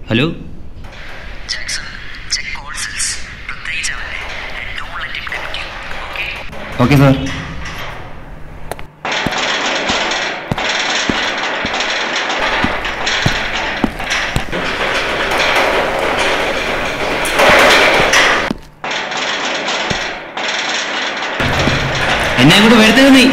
Hello Jackson, check call cells. പ്രത്യേകിച്ച് അവന്റെ and don't let him tempt you. Okay? Okay sir എന്നെ അങ്ങോട്ട് വരുത്തരുത് നീ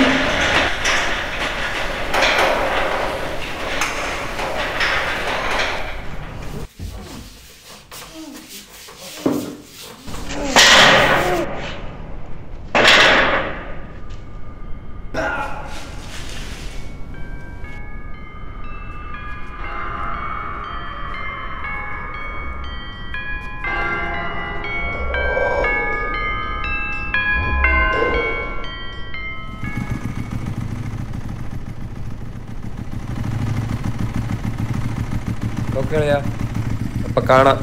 ഓക്കെ കളിയാ അപ്പൊ കാണാം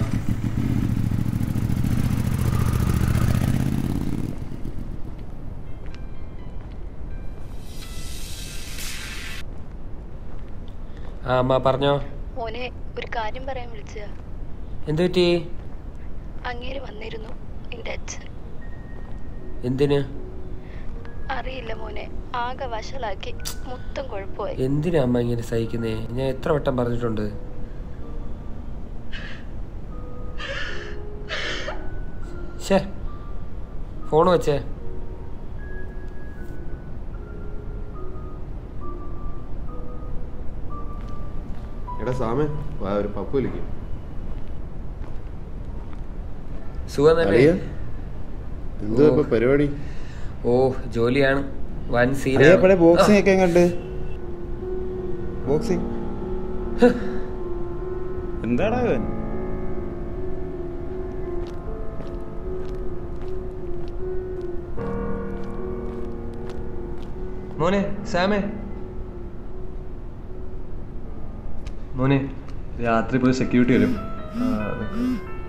ആ അമ്മ പറഞ്ഞോ മോനെ ഒരു കാര്യം പറയാൻ വിളിച്ചതാ എന്തു പറ്റി അങ്ങേര് വന്നിരുന്നു നിന്റെ അച്ഛൻ എന്തിന് അറിയില്ല മോനെ ആകെ വഷളാക്കി മൊത്തം കുഴപ്പമായി എന്തിനാ അമ്മ ഇങ്ങനെ സഹിക്കുന്നേ ഞാൻ എത്ര വട്ടം പറഞ്ഞിട്ടുണ്ട് ഷേ ഫോൺ വെച്ചേ എടാ സാമേ വാ ഒരു പപ്പ് വിളിക്കും സുഖം തന്നെ അളിയ എന്തോ ഇപ്പൊ പരിപാടി ഓ ജോലിയാണ് വൻ അതേപോലെ സീനാണ് ബോക്സിംഗ് ഒക്കെ കണ്ട് ബോക്സിംഗ് എന്താടാ ഇവൻ മോനെ സാമേ മോനെ രാത്രി പോയി സെക്യൂരിറ്റി വരും ആ, നിക്ക്.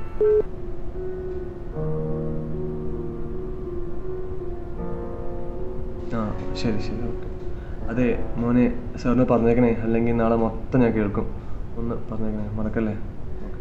ആ ശരി ശരി ഓക്കെ അതെ മോനെ സാറിന് പറഞ്ഞേക്കണേ അല്ലെങ്കിൽ നാളെ മൊത്തം ഞാൻ കേൾക്കും ഒന്ന് പറഞ്ഞേക്കണേ മറക്കല്ലേ ഓക്കെ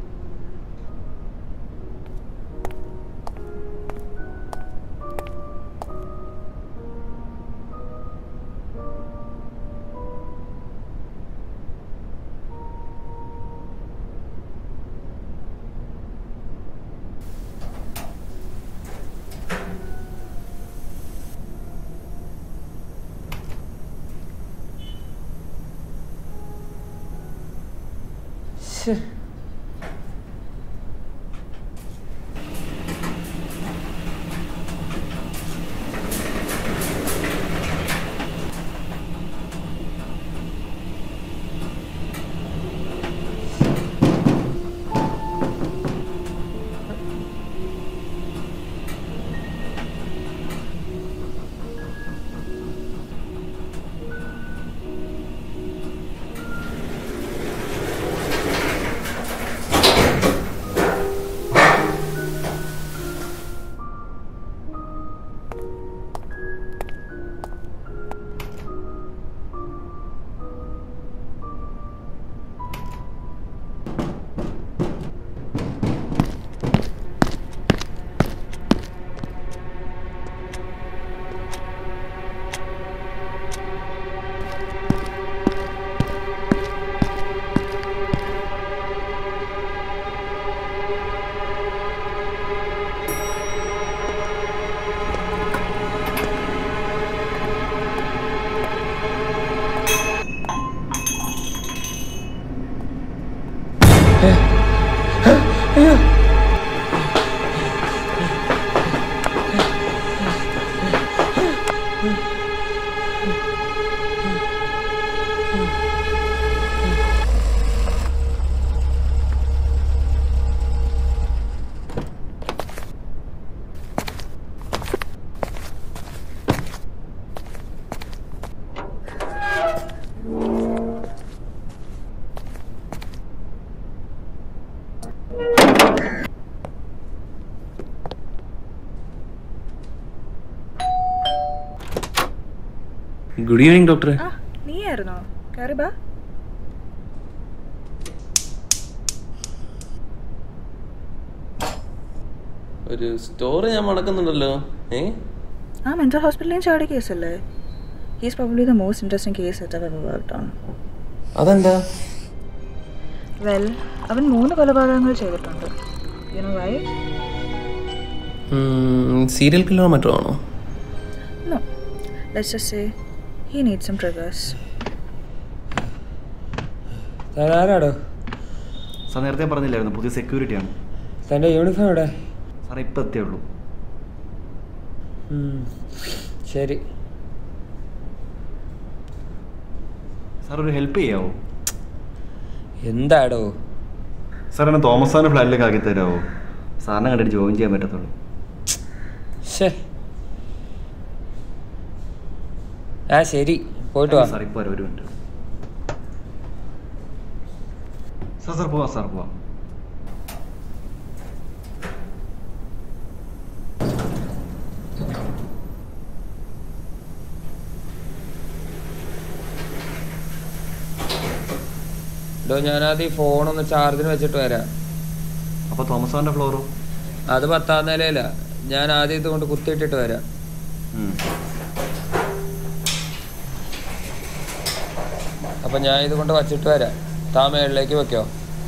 ഗുഡ് ഈവനിങ് ഡോക്ടറെ ആ നീയായിരുന്നോ കയറി ബാ ഒരു സ്റ്റോറി ഞാൻ മടക്കുന്നുണ്ടല്ലോ ഏ ആ മെന്റൽ ഹോസ്പിറ്റലിൽ ചാടിയ കേസല്ലേ he's probably the most interesting case that ever worked on അതെന്താ വെൽ അവൻ മൂന്ന് കൊലപാതകങ്ങൾ ചെയ്തിട്ടുണ്ട് യു നോ വൈ സീരിയൽ കില്ലറോ മറ്റോ ആണോ no let's just say he need some triggers താൻ ആരാടോ സാർ നേരത്തെ പറഞ്ഞില്ലായിരുന്നു പുതിയ സെക്യൂരിറ്റി ആണ് തൻ്റെ യൂണിഫോം എവിടെ സാർ ഇപ്പം എത്തിയേ ഉള്ളൂ ഉം. ശരി സാർ ഒരു ഹെൽപ്പ് ചെയ്യാവോ എന്താടോ സാർ എന്നെ തോമസ് സാറിൻ്റെ ഫ്ലാറ്റിലേക്ക് ആക്കി തരാമോ സാറിനെ കണ്ടിട്ട് ജോയിൻ ചെയ്യാൻ പറ്റത്തുള്ളൂ ശേ ആ ശരി പോയിട്ട് വാ സാർ ഇപ്പോൾ ഒരു മിനിറ്റ് സാർ സാർ പോവാം സാർ പോവാം ഡോ ഞാനാദ്യം ഈ ഫോണൊന്ന് ചാർജിന് വെച്ചിട്ട് വരാം അപ്പോൾ തോമസ് സാറിൻ്റെ ഫ്ലോറോ അത് പത്താം നിലയില ഞാൻ ആദ്യം ഇതുകൊണ്ട് കുത്തിയിട്ടിട്ട് വരാം അപ്പൊ ഞാൻ ഇത് കൊണ്ട് വച്ചിട്ട് വരാം താ മേളിലേക്ക് വെക്കോ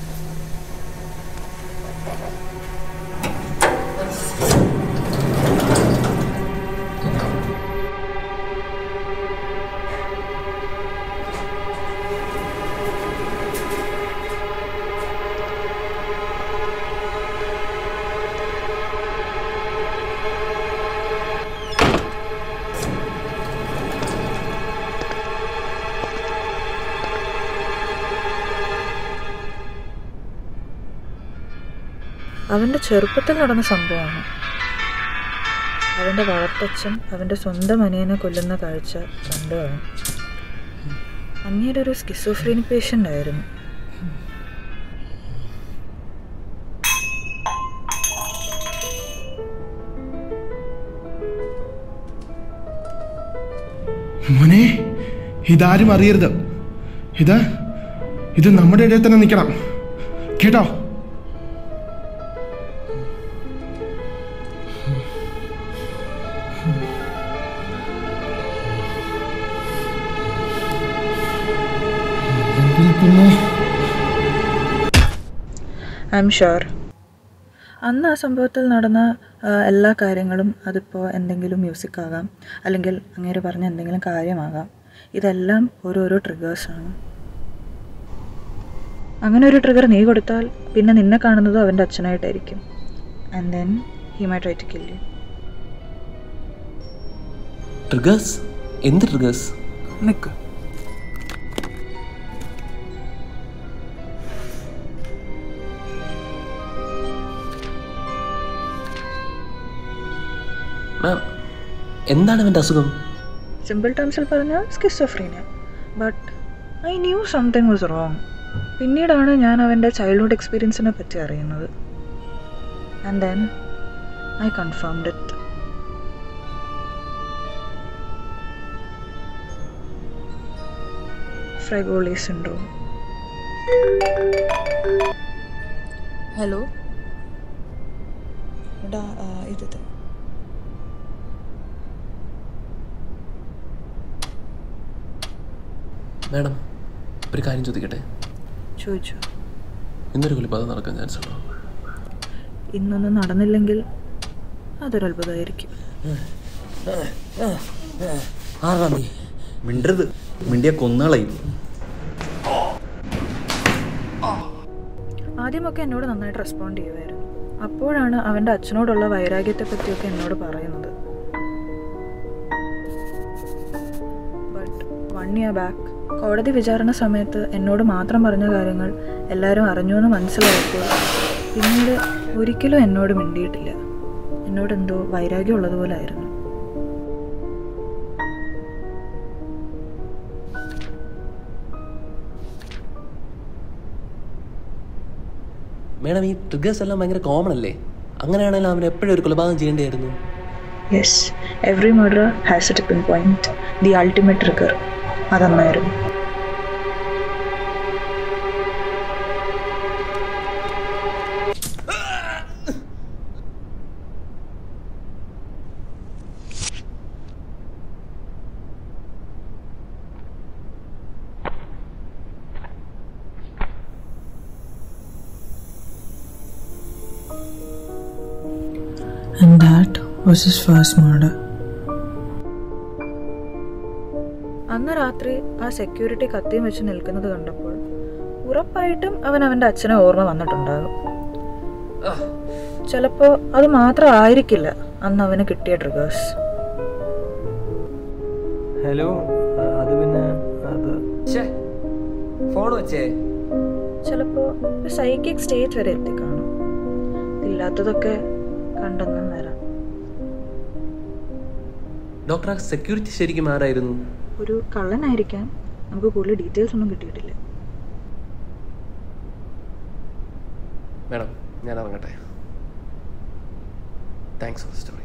അവൻ്റെ ചെറുപ്പത്തിൽ നടന്ന സംഭവമാണ് അവൻ്റെ വളർത്തച്ഛൻ അവൻ്റെ സ്വന്തം അനിയനെ കൊല്ലുന്ന കാഴ്ച കണ്ടു അവൻ അങ്ങേരെ ഒരു സ്കിസോഫ്രീനി പേഷ്യൻ്റ് ആയിരുന്നു മോനെ ഇതാരും അറിയരുത് ഇത് ഇത് നമ്മുടെ ഇടയിൽ തന്നെ നിൽക്കണം കേട്ടോ പിന്നെ ഐ എം ഷുവർ അന്ന് ആ സംഭവത്തിൽ നടന്ന ആ, എല്ലാ കാര്യങ്ങളും അതിപ്പോൾ എന്തെങ്കിലും മ്യൂസിക് ആകാം അല്ലെങ്കിൽ അങ്ങേര് പറഞ്ഞ എന്തെങ്കിലും കാര്യമാകാം ഇതെല്ലാം ഓരോരോ ട്രിഗേഴ്സാണ് അങ്ങനെ ഒരു ട്രിഗർ നീ കൊടുത്താൽ പിന്നെ നിന്നെ കാണുന്നത് അവൻ്റെ അച്ഛനായിട്ടായിരിക്കും and then he my try to kill you triggers എന്ത് ട്രിഗേഴ്സ് നിൽക്ക് മാം എന്താണ് അവൻ്റെ അസുഖം സിമ്പിൾ ടേംസിൽ പറഞ്ഞാൽ schizophrenia but I knew something was wrong പിന്നീടാണ് ഞാൻ അവൻ്റെ ചൈൽഡ്ഹുഡ് എക്സ്പീരിയൻസിനെ പറ്റി അറിയുന്നത് and then I confirmed it Fregoli syndrome hello എടാ ഇത് മാഡം ഒരു കാര്യം ചോദിക്കട്ടെ ചോദിച്ചു ഇന്നൊരു കൊലപാതകം നടക്കാൻ ചാൻസ് ഉണ്ടോ ഇന്നൊന്നും നടന്നില്ലെങ്കിൽ അതൊരു അത്ഭുതമായിരിക്കും ആറാം തീയതി മിണ്ടരുത് മിണ്ടിയ കൊന്നുകളയും ആദ്യമൊക്കെ എന്നോട് നന്നായിട്ട് റെസ്പോണ്ട് ചെയ്യുമായിരുന്നു അപ്പോഴാണ് അവൻ്റെ അച്ഛനോടുള്ള വൈരാഗ്യത്തെ പറ്റിയൊക്കെ എന്നോട് പറയുന്നത് ബട്ട് വൺ ഇയർ ബാക്ക് കോടതി വിചാരണ സമയത്ത് എന്നോട് മാത്രം പറഞ്ഞ കാര്യങ്ങൾ എല്ലാവരും അറിഞ്ഞു എന്ന് മനസ്സിലായപ്പോൾ പിന്നീട് ഒരിക്കലും എന്നോട് മിണ്ടിയിട്ടില്ല എന്നോട് എന്തോ വൈരാഗ്യം ഉള്ളതുപോലെ ആയിരുന്നു മാഡം ഈ ട്രിഗേഴ്സ് എല്ലാം ഭയങ്കര കോമൺ അല്ലേ അങ്ങനെയാണെങ്കിൽ അവൻ എപ്പോഴും ഒരു കൊലപാതകം ചെയ്യേണ്ടിയായിരുന്നു yes every murder has a tipping point the ultimate trigger അതന്നായിരുന്നു And that was his first murder. അന്ന് രാത്രി ആ സെക്യൂരിറ്റി കത്തിയും വെച്ച് നിൽക്കുന്നത് കണ്ടപ്പോൾ ഉറപ്പായിട്ടും അവൻ അവൻ്റെ അച്ഛനെ ഓർമ്മ വന്നിട്ടുണ്ടാകും ചിലപ്പോൾ അത് മാത്രമായിരിക്കില്ല അന്ന് അവന് കിട്ടിയ ട്രിഗേഴ്സ് ഹലോ അത് പിന്നെ അത് ഫോൺ വെച്ചേ ചിലപ്പോൾ ഒരു സൈക്കിക് സ്റ്റേജ് വരെ എത്തിക്കാണും ഇല്ലാത്തതൊക്കെ കണ്ടെന്നും വരാം ഡോക്ടർ ആ സെക്യൂരിറ്റി ശരിക്കും ആരായിരുന്നു ഒരു കള്ളനായിരിക്കാം നമുക്ക് കൂടുതൽ ഡീറ്റെയിൽസ് ഒന്നും കിട്ടിയിട്ടില്ല മേഡം ഞാൻ ഇറങ്ങട്ടെ താങ്ക്സ് ഫോർ സ്റ്റോറി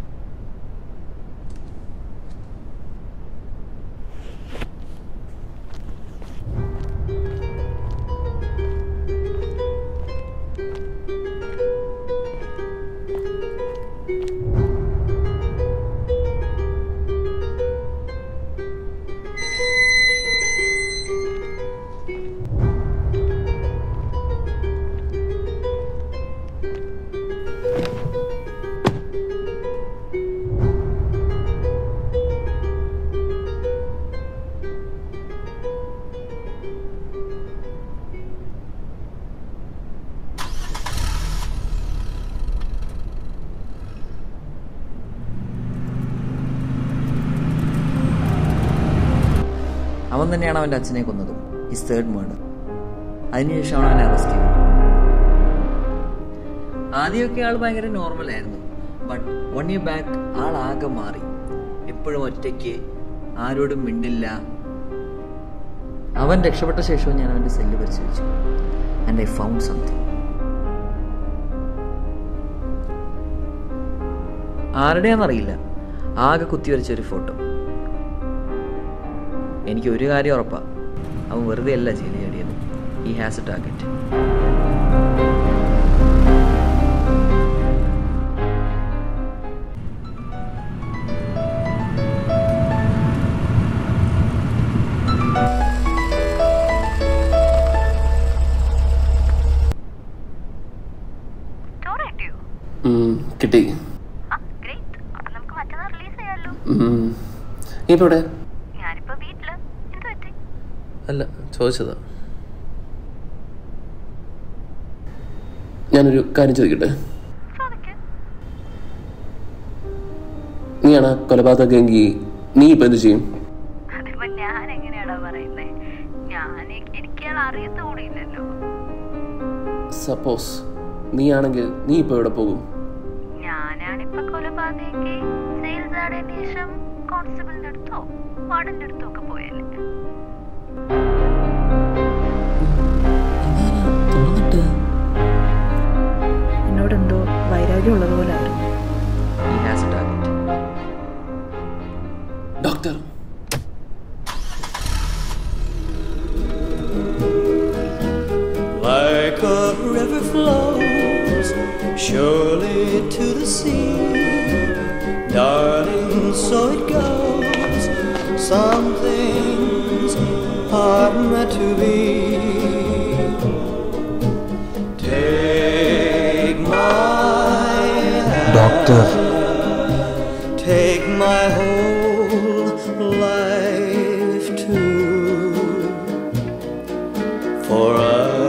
അവൻ തന്നെയാണ് അവൻ്റെ അച്ഛനെ കൊന്നതും ഹിസ് തേർഡ് മർഡർ അതിനുശേഷമാണ് അവനെ അറസ്റ്റ് ചെയ്തത് ആദ്യമൊക്കെ ആൾ ഭയങ്കര നോർമൽ ആയിരുന്നു ബട്ട് വൺ ഇയർ ബാക്ക് ആൾ ആകെ മാറി എപ്പോഴും ഒറ്റയ്ക്ക് ആരോടും മിണ്ടില്ല അവൻ രക്ഷപ്പെട്ട ശേഷവും ഞാൻ അവൻ്റെ സെല്ല് പരിശോധിച്ചു ആൻഡ് ഐ ഫൗണ്ട് സംതിങ് ആരുടെയാണെന്നറിയില്ല ആകെ കുത്തിവരച്ച ഒരു ഫോട്ടോ എനിക്ക് ഒരു കാര്യം ഉറപ്പാ അവൻ വെറുതെ അല്ല ജയിലിൽ ചാടിയത് ഈ ഹാസ് എ ടാർഗറ്റ് കിട്ടി ഉം. നീ ഇപ്പൊ എവിടെ അല്ല ചോദിച്ചതാ ഞാനൊരു കാര്യം ചോദിക്കട്ടെ നീയാണ് ആ കൊലപാതകമെങ്കിൽ നീ ഇപ്പൊ എന്ത് ചെയ്യും അതിപ്പോ ഞാൻ എങ്ങനെയാടാ പറയുന്നേ ഞാൻ എനിക്ക് അറിയത്ത കൂടിയില്ലല്ലോ സപ്പോസ് നീ ആണെങ്കിൽ നീ ഇപ്പൊ എവിടെ പോകും ഞാനാണിപ്പോ കൊലപാതകയ്ക്ക് സെയിൽസ് ആടിന് ശേഷം കോൺസ്റ്റബിളിന്റെ അടുത്തോ വാർഡന്റെ അടുത്തോ ഒക്കെ പോയല്ലേ എന്നോട് എന്തോ വൈരാഗ്യം ഉള്ളതുപോലെ ആയിരുന്നു he has a target doctor Like a river flows surely to the sea, darling, so it goes. Some things are meant to be. Take my hand. Doctor. Take my whole life too. For I